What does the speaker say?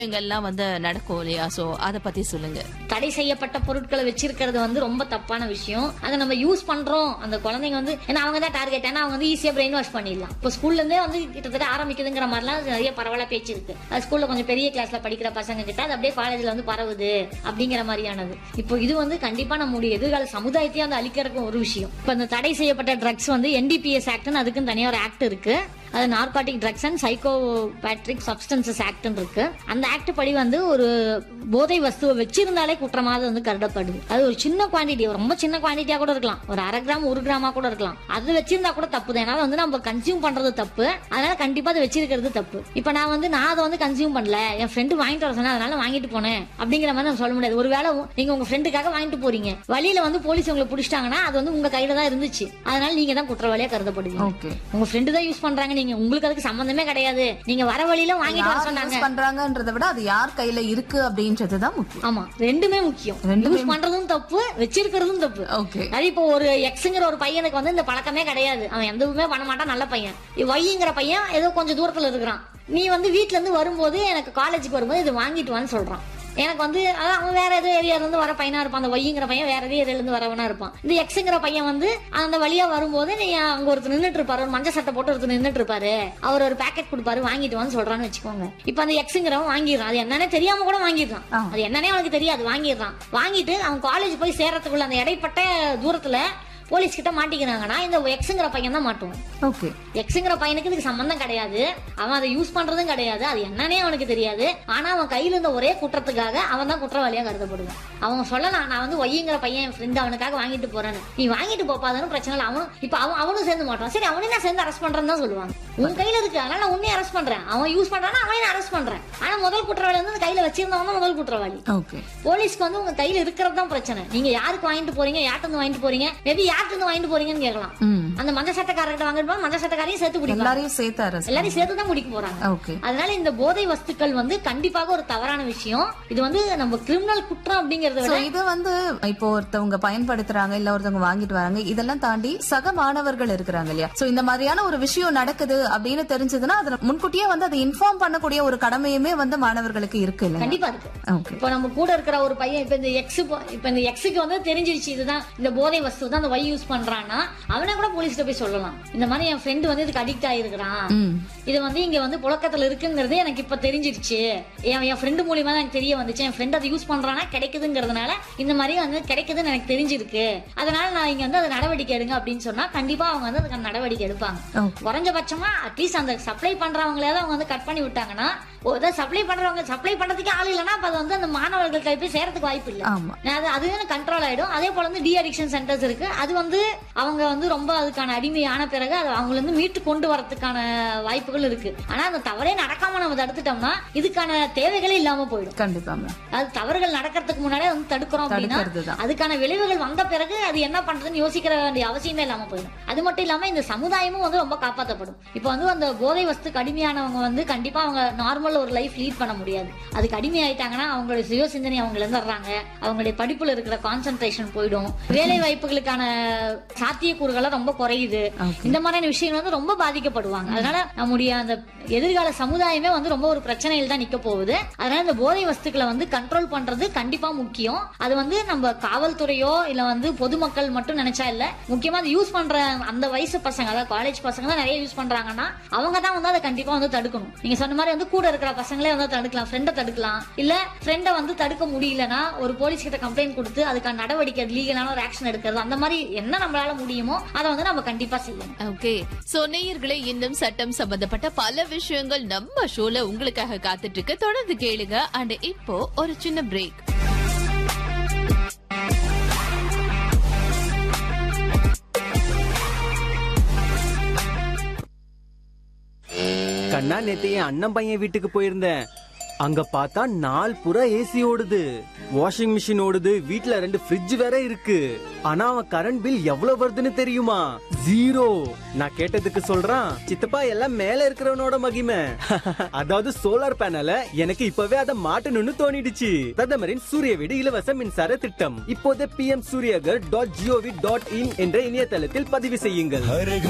விஷயங்கள்லாம் வந்து நடக்கும் இல்லையா சோ அத பத்தி சொல்லுங்க தடை செய்யப்பட்ட பொருட்களை வச்சிருக்கிறது வந்து ரொம்ப தப்பான விஷயம் அதை நம்ம யூஸ் பண்றோம் அந்த குழந்தைங்க வந்து ஏன்னா அவங்க தான் டார்கெட் ஏன்னா அவங்க வந்து ஈஸியா பிரெயின் வாஷ் பண்ணிடலாம் இப்போ ஸ்கூல்ல இருந்தே வந்து கிட்டத்தட்ட ஆரம்பிக்குதுங்கிற மாதிரிலாம் நிறைய பரவலா பேச்சு இருக்கு அது ஸ்கூல்ல கொஞ்சம் பெரிய கிளாஸ்ல படிக்கிற பசங்க கிட்ட அது அப்படியே காலேஜ்ல வந்து பரவுது அப்படிங்கிற மாதிரியானது இப்போ இது வந்து கண்டிப்பா நம்முடைய எதிர்கால சமுதாயத்தையும் வந்து அழிக்கிறதுக்கு ஒரு விஷயம் இப்போ இந்த தடை செய்யப்பட்ட ட்ரக்ஸ் வந்து என்டிபிஎஸ் ஆக்ட்னு அதுக்குன்னு தனியாக ஒரு ஆக்ட் இருக்கு அது narcotic drugs and psychotropic substances ஆக்ட்னு இருக்கு அந்த ஆக்ட் படி வந்து ஒரு போதை வஸ்துவை வச்சிருந்தாலே குற்றமாக வந்து கருதப்படுது அது ஒரு சின்ன குவாண்டிட்டி ரொம்ப சின்ன குவாண்டிட்டியா கூட இருக்கலாம் ஒரு அரை கிராம் ஒரு கிராமா கூட இருக்கலாம் அது வச்சிருந்தா கூட தப்பு தான் ஏன்னா வந்து நம்ம கன்சியூம் பண்றது தப்பு அதனால கண்டிப்பா அதை வச்சிருக்கிறது தப்பு இப்ப நான் வந்து நான் அதை வந்து கன்சியூம் பண்ணல என் ஃப்ரெண்டு வாங்கிட்டு வர சொன்னா அதனால வாங்கிட்டு போனேன் அப்படிங்கிற மாதிரி நம்ம சொல்ல முடியாது ஒருவேளை உ- நீங்க உங்க ஃப்ரெண்டுக்காக வாங்கிட்டு போறீங்க வழியில வந்து போலீஸ் உங்களை பிடிச்சிட்டாங்கன்னா அது வந்து உங்க கையில தான் இருந்துச்சு அதனால நீங்க தான் குற்றவாளியா கருதப்படுவீங்க ஓகே உங்க ஃப்ரெண்டு தான் யூஸ் பண்றாங்க நீங்க உங்களுக்கு அதுக்கு சம்பந்தமே கிடையாது நீங்க வர வழியில வாங்கிட்டு வர யார் சொன்னாங்க யூஸ் பண்றாங்கன்றத விட அது யார் கையில இருக்கு அப்படின்றதுதான் முக்கியம் ஆமா ரெண்டுமே முக்கியம் ரெண்டுமே யூஸ் பண்றதும் தப்பு வச்சிருக்கிறதும் தப்பு ஓகே அது இப்போ ஒரு எக்ஸுங்கிற ஒரு பையனுக்கு வந்து இந்த பழக்கமே கிடையாது அவன் எதுவுமே பண்ண மாட்டான் நல்ல பையன் ஒய்ங்கிற பையன் ஏதோ கொஞ்சம் தூரத்துல இருக்கிறான் நீ வந்து வீட்ல இருந்து வரும்போது எனக்கு காலேஜுக்கு வரும்போது இது வாங்கிட்டு வான்னு சொல்றான் எனக்கு வந்து அதான் அவன் வேற ஏதோ ஏரியால இருந்து வர பையனா இருப்பான் அந்த ஒய்ங்கிற பையன் வேற ஏதோ ஏரியால இருந்து வரவனா இருப்பான் இந்த எக்ஸுங்கிற பையன் வந்து அந்த வழியா வரும்போது நீ அங்க ஒருத்தர் நின்னுட்டு இருப்பாரு ஒரு மஞ்சள் சட்டை போட்டு ஒருத்தர் நின்னுட்டு இருப்பாரு அவர் ஒரு பேக்கெட் கொடுப்பாரு வாங்கிட்டு வான்னு சொல்றான்னு வச்சுக்கோங்க இப்ப அந்த எக்ஸுங்கிறவன் வாங்கிடுறான் அது என்னன்னே தெரியாம கூட வாங்கிடுறான் ஆ. அது என்னன்னே அவனுக்கு தெரியாது வாங்கிடுறான் வாங்கிட்டு அவன் காலேஜ் போய் சேர்றதுக்குள்ள அந்த இடைப்பட்ட தூரத்துல போலீஸ் கிட்ட மாட்டிக்கிறாங்கன்னா இந்த எக்ஸுங்கிற பையன் தான் மாட்டுவான் ஓகே எக்ஸுங்கிற பையனுக்கு இதுக்கு சம்பந்தம் கிடையாது அவன் அதை யூஸ் பண்றதும் கிடையாது அது என்னன்னே அவனுக்கு தெரியாது ஆனா அவன் கையில இருந்த ஒரே குற்றத்துக்காக அவன் தான் குற்றவாளியா கருதப்படுவான் அவன் சொல்லலாம் நான் வந்து ஒய்யுங்கிற பையன் என் ஃப்ரெண்ட் அவனுக்காக வாங்கிட்டு போறேன்னு நீ வாங்கிட்டு போப்பாதான்னு பிரச்சனை இல்லை அவனும் இப்ப அவன் அவனும் சேர்ந்து மாட்டான் சரி அவனையும் நான் சேர்ந்து அரெஸ்ட் பண்றேன்னு தான் சொல்லுவாங்க உன் கையில இருக்கு அதனால நான் உன்னையும் அரெஸ்ட் பண்றேன் அவன் யூஸ் பண்றானா அவனையும் அரெஸ்ட் பண்றேன் ஆனா முதல் குற்றவாளி வந்து அந்த கையில வச்சிருந்தவன் தான் முதல் குற்றவாளி ஓகே போலீஸ்க்கு வந்து உங்க கையில இருக்கிறது தான் பிரச்சனை நீங்க யாருக்கு வாங்கிட்டு போறீங்க யார்கிட்ட இருந்து வாங்கிட்டு போறீங்க மேபி யார்கிட்ட இருந்து வாங்கிட்டு போறீங்கன்னு கேட்கலாம் ம் அந்த மஞ்சள் சட்டக்காரர்கிட்ட வாங்கிட்டு போனா மஞ்சள் சட்டக்காரையும் சேர்த்து பிடிக்கும் எல்லாரையும் சேர்த்து அரசு எல்லாரையும் சேர்த்து தான் முடிக்க போறாங்க ஓகே அதனால இந்த போதை வஸ்துக்கள் வந்து கண்டிப்பாக ஒரு தவறான விஷயம் இது வந்து நம்ம கிரிமினல் குற்றம் அப்படிங்கறத சோ விட இது வந்து இப்போ ஒருத்தவங்க பயன்படுத்துறாங்க இல்ல ஒருத்தவங்க வாங்கிட்டு வராங்க இதெல்லாம் தாண்டி சக மாணவர்கள் இருக்கிறாங்க இல்லையா சோ இந்த மாதிரியான ஒரு விஷயம் நடக்குது அப்படின்னு தெரிஞ்சதுன்னா அதை முன்கூட்டியே வந்து அதை இன்ஃபார்ம் பண்ணக்கூடிய ஒரு கடமையுமே வந்து மாணவர்களுக்கு இருக்கு இல்ல கண்டிப்பா இருக்கு ஓகே இப்போ நம்ம கூட இருக்கிற ஒரு பையன் இப்ப இந்த எக்ஸ் இப்ப இந்த எக்ஸுக்கு வந்து தெரிஞ்சிருச்சு இதுதான் இந்த போதை வஸ்து தான் அந்த வை யூஸ் பண்றான்னா அவனை கூட போலீஸ்ல போய் சொல்லலாம் இந்த மாதிரி என் ஃப்ரெண்டு வந்து இதுக்கு அடிக்ட் ஆயிருக்கிறான் ம் இது வந்து இங்க வந்து புழக்கத்துல இருக்குங்கிறது எனக்கு இப்ப தெரிஞ்சிருச்சு என் என் ஃப்ரெண்டு மூலியமா தான் எனக்கு தெரிய வந்துச்சு என் ஃப்ரெண்ட் அதை யூஸ் பண்றானா கிடைக்குதுங்கிறதுனால இந்த மாதிரி வந்து கிடைக்குதுன்னு எனக்கு தெரிஞ்சிருக்கு அதனால நான் இங்க வந்து அதை நடவடிக்கை எடுங்க அப்படின்னு சொன்னா கண்டிப்பா அவங்க வந்து அதுக்கான நடவடிக்கை எடுப்பாங்க ஓகே குறைஞ்சபட்சமா அட்லீஸ்ட் அந்த சப்ளை பண்றவங்களையாவது அவங்க வந்து கட் பண்ணி விட்டாங்கன்னா சப்ளை பண்றவங்க சப்ளை பண்றதுக்கு ஆள் இல்லைன்னா அப்ப அது வந்து அந்த மாணவர்கள் கை போய் சேரத்துக்கு வாய்ப்பு இல்லை ஆமா அது அதுவே கண்ட்ரோல் ஆயிடும் அதே போல வந்து டி அடிக்ஷன் சென்டர்ஸ் இருக்கு அது வந்து அவங்க வந்து ரொம்ப அதுக்கான அடிமையான பிறகு அது அவங்கள இருந்து மீட்டு கொண்டு வரதுக்கான வாய்ப்புகள் இருக்கு ஆனா அந்த தவறே நடக்காம நம்ம தடுத்துட்டோம்னா இதுக்கான தேவைகளே இல்லாம போயிடும் கண்டிப்பா மேம் அது தவறுகள் நடக்கிறதுக்கு முன்னாடியே வந்து தடுக்கிறோம் அப்படின்னா தடுக்கிறதுதான். அதுக்கான விளைவுகள் வந்த பிறகு அது என்ன பண்றதுன்னு யோசிக்கிற வேண்டிய அவசியமே இல்லாம போயிடும் அது மட்டும் இல்லாம இந்த சமுதாயமும் வந்து ரொம்ப காப்பாற்றப்படும் இப்போ வந்து அந்த போதை வஸ்துக்கு அடிமையானவங்க வந்து கண்டிப்பா அவங்க நார்மல் ஒரு லைஃப் லீட் பண்ண முடியாது அதுக்கு அடிமையாயிட்டாங்கன்னா அவங்களுடைய சுய சிந்தனை அவங்க இழந்துடுறாங்க அவங்களுடைய படிப்புல இருக்கிற கான்சென்ட்ரேஷன் போயிடும் வேலை வாய்ப்புகளுக்கான சாத்தியக்கூறுகள் ரொம்ப குறையுது Okay. இந்த மாதிரியான விஷயங்கள் வந்து ரொம்ப பாதிக்கப்படுவாங்க அதனால நம்முடைய அந்த எதிர்கால சமுதாயமே வந்து ரொம்ப ஒரு பிரச்சனையில் தான் நிக்க போகுது அதனால இந்த போதை வஸ்துக்களை வந்து கண்ட்ரோல் பண்றது கண்டிப்பா முக்கியம் அது வந்து நம்ம காவல்துறையோ இல்ல வந்து பொதுமக்கள் மட்டும் நினைச்சா இல்ல முக்கியமா அது யூஸ் பண்ற அந்த வயசு பசங்க அதாவது காலேஜ் பசங்க தான் நிறைய யூஸ் பண்றாங்கன்னா அவங்க தான் வந்து அதை கண்டிப்பா வந்து தடுக்கணும் நீங்க சொன்ன மாதிரி வந்து கூட இருக்கிற பசங்களே வந்து தடுக்கலாம் ஃப்ரெண்டை தடுக்கலாம் இல்ல ஃப்ரெண்டை வந்து தடுக்க முடியலன்னா ஒரு போலீஸ் கிட்ட கம்ப்ளைண்ட் கொடுத்து அதுக்கான நடவடிக்கை லீகலான ஒரு ஆக்ஷன் எடுக்கிறது அந்த மாதிரி என்ன நம்மளால முடியுமோ அதை வந்து நம்ம கண்டிப்பா செய்யணும் ஓகே சோ நேயர்களே இன்னும் சட்டம் சம்பந்தப்பட்ட பல விஷயங்கள் நம்ம ஷோல உங்களுக்காக காத்துட்டு இருக்கு தொடர்ந்து கேளுங்க அண்ட் இப்போ ஒரு சின்ன பிரேக் கண்ணா நேத்து என் அண்ணன் பையன் வீட்டுக்கு போயிருந்தேன் அங்க பார்த்தா நாள் புறா ஏசி ஓடுது வாஷிங் மிஷின் ஓடுது வீட்ல ரெண்டு ஃப்ரிட்ஜ் வேற இருக்கு ஆனா அவன் கரண்ட் பில் எவ்வளவு வருதுன்னு தெரியுமா ஜீரோ நான் கேட்டதுக்கு சொல்றான் சித்தப்பா எல்லாம் மேல இருக்கிறவனோட மகிமை அதாவது சோலார் பேனல எனக்கு இப்பவே அதை மாட்டணும்னு தோணிடுச்சு பிரதமரின் சூரிய வீடு இலவச மின்சார திட்டம் இப்போதே P M Suryaghar dot gov dot in என்ற இணையதளத்தில் பதிவு செய்யுங்கள் हर